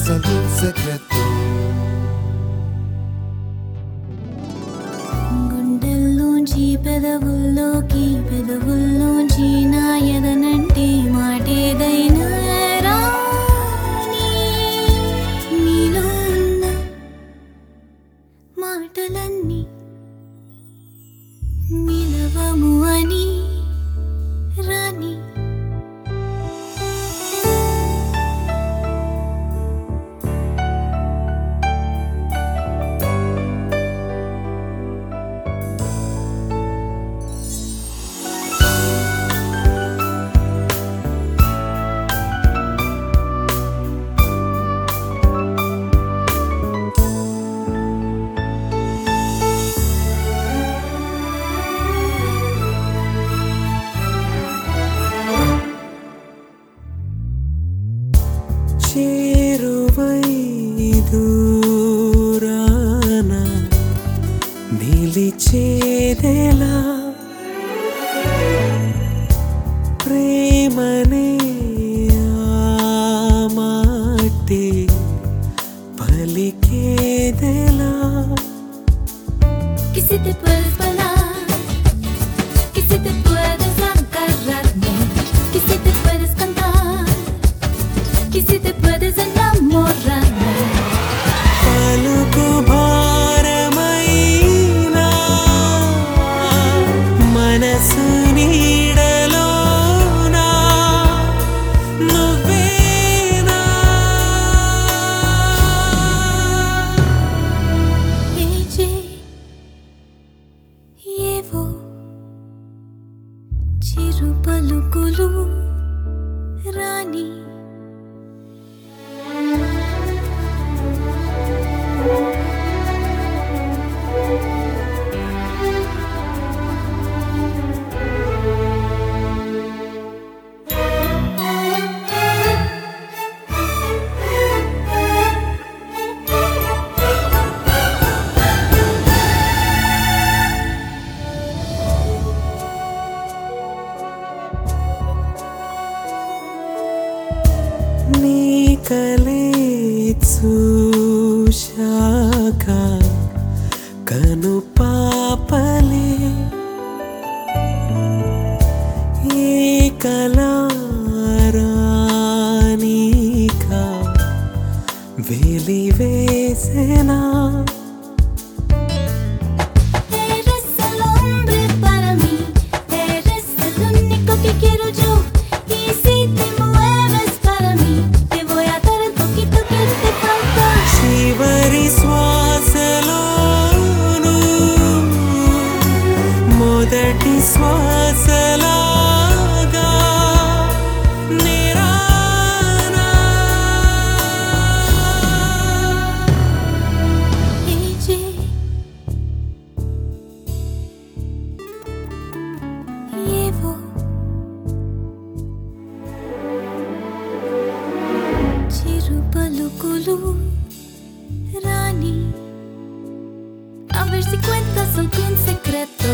algún secreto. గుండెల్లోంచి పెదవుల్లోకి పెదవుల్లోంచి నా ఎదనంటే మాటేదైనా రాని నీలో ఉన్న మాటలన్నీ నిలవము అని రాని చేరువై దూరాన నిలిచేదెలా ప్రేమనే ఆ మాటే పలికేదెలా Que si te puedes volar, que si te puedes agarrarme, que si te puedes cantar, que si te puedes enamorarme. పలుకు భారమైనా మనసు నీడలోనా నువ్వేనా ఏజే ఏవో చిరు పలుకులు రాణి నీ కలే చూశాక కను పాపలే ఏ కలారానిక వెలివేసెనా Eres el hombre para mí, eres el único que quiero yo. Y si te mueves para mí, te voy a dar el poquito que te falta. చివరి శ్వాసలోను మొదటి శ్వాసలాగా నిరానా ఏజే ఏవో చిరు పలుకులు రాణి A ver si cuentas algún secreto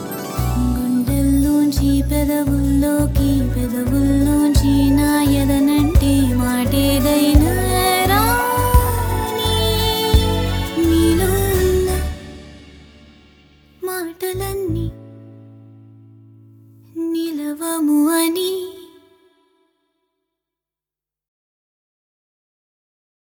గుండెల్లోంచి పెదవుల్లోకి పెదవుల్లోంచి నా ఎదన